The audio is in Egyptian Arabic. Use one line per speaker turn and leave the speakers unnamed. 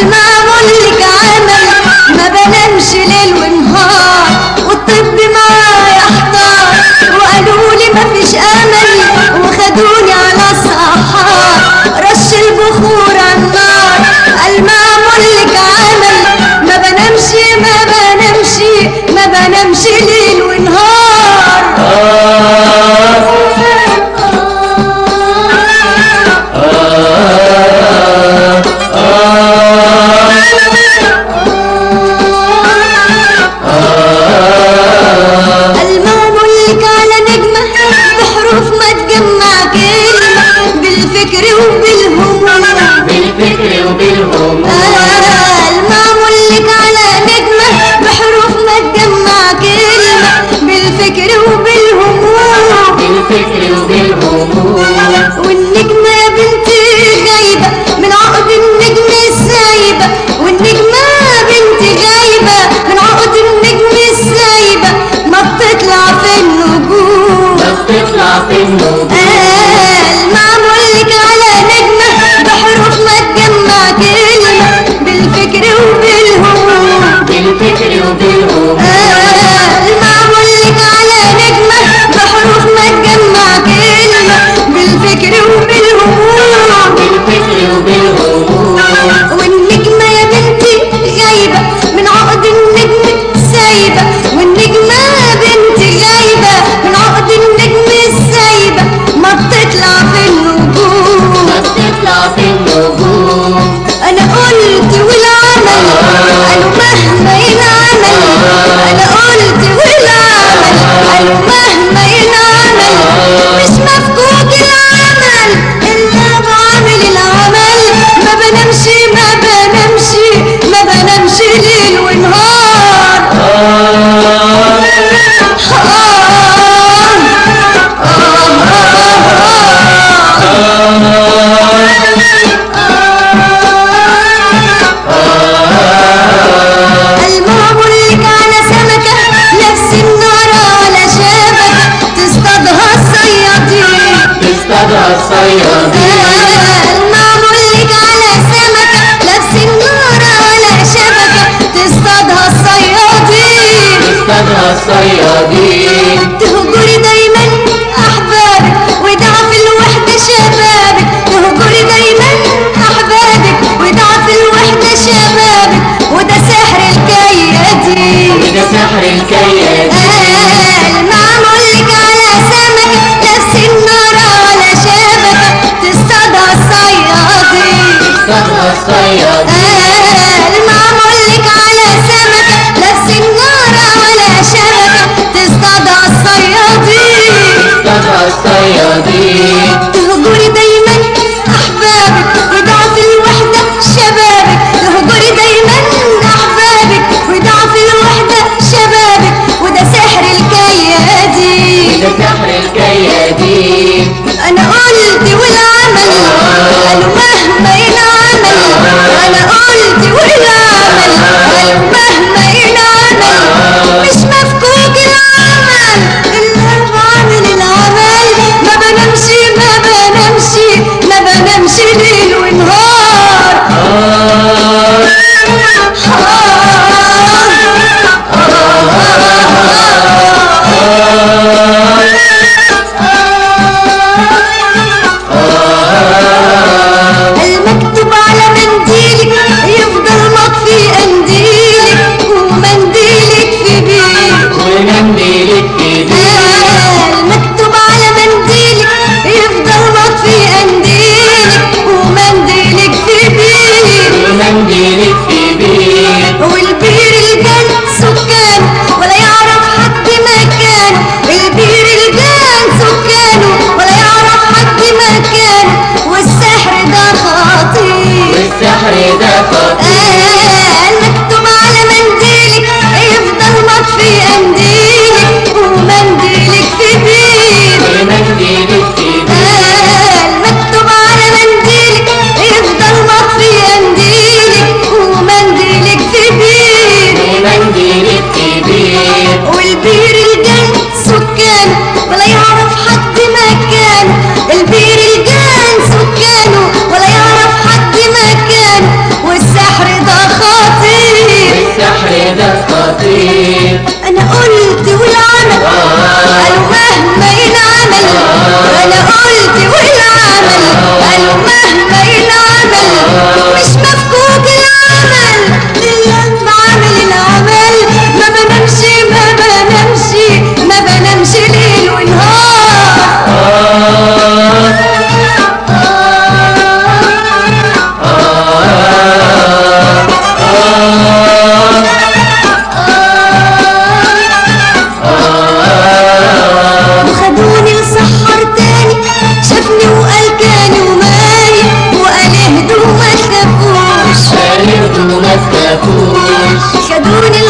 المعمول لك عمل ما بنامش ليل ونهار والطب معايا احتار وقالوا لي مفيش امل وخدوني على الصحار رش البخور على النار المعمول لك عمل ما بنامش ما بنامش ما بنامش ليل ونهار المعمول لك على نجمة بحروف ما تجمع كلمة بالفكر وبالهموم
بالفكر وبالهموم
آه، المعمول لك على نجمة بحروف ما تجمع كلمة بالفكر وبالهموم
بالفكر وبالهموم
والنجمة يا بنتي غايبة من عقد النجم السايبة والنجمة يا بنتي غايبة من عقد النجم السايبة ما بتطلع في النجوم
ما بتطلع في النجوم
المعمول لك على نجمة بحروف ما تجمع كلمة بالفكر وبالهموم
بالفكر وبالهموم
المعمول لك على نجمة بحروف ما تجمع كلمة بالفكر وبالهموم
بالفكر وبالهموم
والنجمة يا بنتي غايبة من عقد النجم سايبة والنجمة يا بنتي غايبة من عقد النجم السايبة ما بتطلع في النجوم
ما بتطلع في النجوم
انا قلت والعمل قالوا مهما ينعمل انا قلت والعمل قالوا مهما ينعمل مش مفكوك العمل الا بعمل العمل ما بنامش ما بنامش ما بنامش ليل ونهار المعمول لك على سمكة نفس النار على شبكة تصطادها الصيادين
تصطادها الصيادين
المعمول لك على سمكة نفس النار على شبكة تصطادها الصيادين
تصطادها الصيادين
تهجري دايما احبابك وضعف الوحدة شبابك تهجري دايما احبابك وضعف الوحدة شبابك وده سحر الكيادين
وده سحر الكيادين
المعمول لك على سمكة نفس النار على شبكة تصطادها الصيادين
تصطادها الصيادين
المعمول لك على سمكة نفس النار على شبكة تصطادها الصيادين
تصطادها الصيادين
تهجري دايما احبابك وضعف الوحدة شبابك تهجري دايما احبابك وضعف الوحدة شبابك وده سحر الكيادين
وده سحر الكيادين
انا قلت والعمل قالوا مهما ينعمل انا قلت والعمل قالوا مهما ينعمل مش مفكوك العمل الا بعمل العمل ما بنامش ما بنامش ما بنامش ليل ونهار المكتوب على منديلك يفضل مطفي قنديلك ومنديلك في بيك
ومنديلك في ايديك
المكتوب على منديلك يفضل مطفي قنديلك ومنديلك في بيك
ومنديلك في ايديك
والبير الجان سكان ولا يعرف حد مكانه البير الجان سكانه ولا يعرف حد مكانه والسحر ده خطير
والسحر ده خطير
المكتوب على منديلك يفضل مطفي قنديلك ومنديلك في بيك
ومنديلك في ايديك
المكتوب على منديلك يفضل مطفي قنديلك ومنديلك في بيك
ومنديلك في ايديك
والبير الجان سكانه ولا يعرف حد مكانه البير الجان سكانه ولا يعرف حد مكانه والسحر
خطير
انا قلت والعمل قالوا مهما ينعمل انا قلت والعمل قالوا مهما ينعمل مش مفكوك العمل لله بعمل العمل ما بنامش ما بنامش ما بنامش ليل ونهار وخدوني لسحر تاني شافني وقال كاني ومالي وقال اهدوا ما تخافوش
شاهدوا ما تخافوش
خدوني